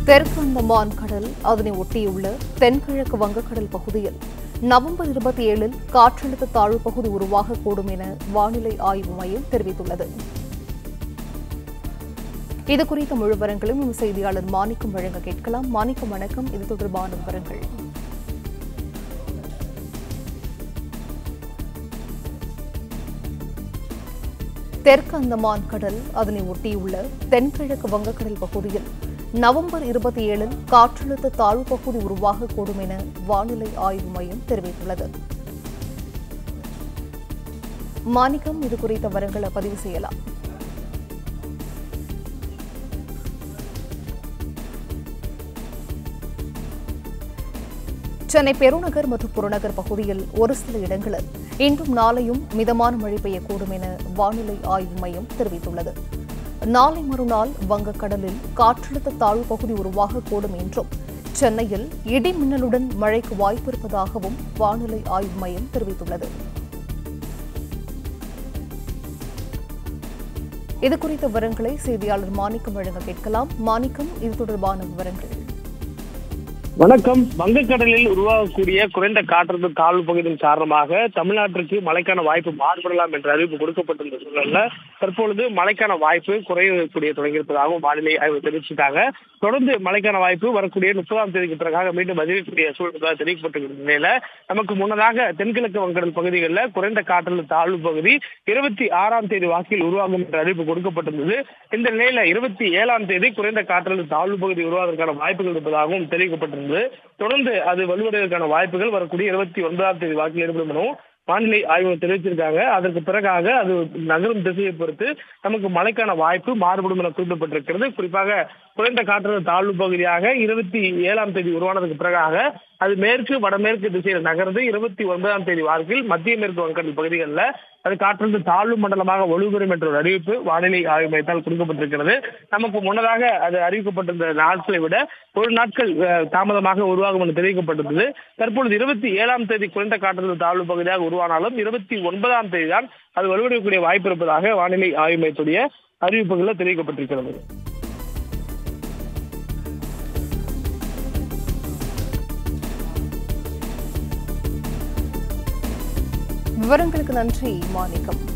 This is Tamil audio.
தெற்கு அந்தமான் கடல் அதனை ஒட்டியுள்ள தென்கிழக்கு வங்கக்கடல் பகுதியில் நவம்பர் இருபத்தி ஏழில் காற்றழுத்த தாழ்வு பகுதி உருவாகக்கூடும் என வானிலை ஆய்வு மையம் தெரிவித்துள்ளது இது குறித்த முழு விவரங்களும் நம் செய்தியாளர் மாணிக்கம் வழங்க கேட்கலாம் மாணிக்கம் வணக்கம் இது தொடர்பான விவரங்கள் தெற்கு அந்தமான் கடல் அதனை ஒட்டியுள்ள தென்கிழக்கு வங்கக்கடல் பகுதியில் நவம்பர் இருபத்தி ஏழில் காற்றழுத்த தாழ்வு பகுதி உருவாகக்கூடும் என வானிலை ஆய்வு மையம் தெரிவித்துள்ளது மாணிக்கம் இது குறித்த விவரங்களை பதிவு செய்யலாம் சென்னை பெருநகர் மற்றும் புறநகர் பகுதியில் ஒரு சில இடங்களில் இன்றும் நாளையும் மிதமான மழை பெய்யக்கூடும் என வானிலை ஆய்வு மையம் தெரிவித்துள்ளது நாளை மறுநாள் வங்கக்கடலில் காற்றழுத்த தாழ்வு பகுதி உருவாகக்கூடும் என்றும் சென்னையில் இடி மின்னலுடன் மழைக்கு வாய்ப்பு இருப்பதாகவும் வானிலை ஆய்வு மையம் தெரிவித்துள்ளது இது குறித்த விவரங்களை செய்தியாளர் மாணிக்கம் வழங்க கேட்கலாம் மாணிக்கம் இது தொடர்பான விவரங்கள் வணக்கம் வங்கக்கடலில் உருவாகக்கூடிய குறைந்த காற்றழுத்த தாழ்வு பகுதியின் காரணமாக தமிழ்நாட்டிற்கு மழைக்கான வாய்ப்பு மாறுபடலாம் என்ற அறிவிப்பு கொடுக்கப்பட்டிருந்த சூழல்ல தற்பொழுது மழைக்கான வாய்ப்பு குறையக்கூடிய தொடங்கியிருப்பதாகவும் வானிலை ஆய்வு தெரிவிச்சிருக்காங்க தொடர்ந்து மழைக்கான வாய்ப்பு வரக்கூடிய முப்பதாம் தேதிக்கு பிறகாக மீண்டும் அதிகரிக்கக்கூடிய சூழல் தெரிவிக்கப்பட்டிருக்கிற நிலையில நமக்கு முன்னதாக தென்கிழக்கு வங்கடல் பகுதிகளில் குறைந்த காற்றழுத்த தாழ்வு பகுதி இருபத்தி ஆறாம் தேதி வாக்கில் உருவாகும் என்ற அறிவிப்பு கொடுக்கப்பட்டிருந்தது இந்த நிலையில இருபத்தி ஏழாம் தேதி குறைந்த காற்றழுத்த தாழ்வு பகுதி உருவாவதற்கான வாய்ப்புகள் இருப்பதாகவும் தெரிவிக்கப்பட்டிருந்தது தொடர்ந்து அது வலுவடைவதற்கான வாய்ப்புகள் வரக்கூடிய இருபத்தி ஒன்பதாம் தேதி வாக்கில் ஏற்படும் எனவும் வானிலை ஆய்வு தெரிவிச்சிருக்காங்க அதற்கு பிறகாக அது நகரும் திசையை பொறுத்து நமக்கு மழைக்கான வாய்ப்பு மாறுபடும் என குறிப்பிடப்பட்டிருக்கிறது குறிப்பாக குறைந்த காற்றழுத்த தாழ்வு பகுதியாக இருபத்தி ஏழாம் தேதி உருவானதுக்கு பிறகாக அது மேற்கு வடமேற்கு திசையில் நகர்ந்து இருபத்தி ஒன்பதாம் தேதி வாக்கில் மத்திய மேற்கு வங்கக்கடல் பகுதிகளில் அது காற்றழுத்த தாழ்வு மண்டலமாக வலுப்பெறும் என்ற ஒரு அறிவிப்பு வானிலை ஆய்வு மையத்தால் கொடுக்கப்பட்டிருக்கிறது நமக்கு முன்னதாக அது அறிவிக்கப்பட்டிருந்த நாட்களை விட ஒரு நாட்கள் அஹ், தாமதமாக உருவாகும் என்று தெரிவிக்கப்பட்டிருந்தது தற்பொழுது இருபத்தி ஏழாம் தேதி குறைந்த காற்றழுத்த தாழ்வு பகுதியாக உருவானாலும் இருபத்தி ஒன்பதாம் தேதி தான் அது வலுவடையக்கூடிய வாய்ப்பு இருப்பதாக வானிலை ஆய்வு மையத்துடைய அறிவிப்புகளில் தெரிவிக்கப்பட்டிருக்கிறது விவரங்களுக்கு நன்றி மாணிக்கம்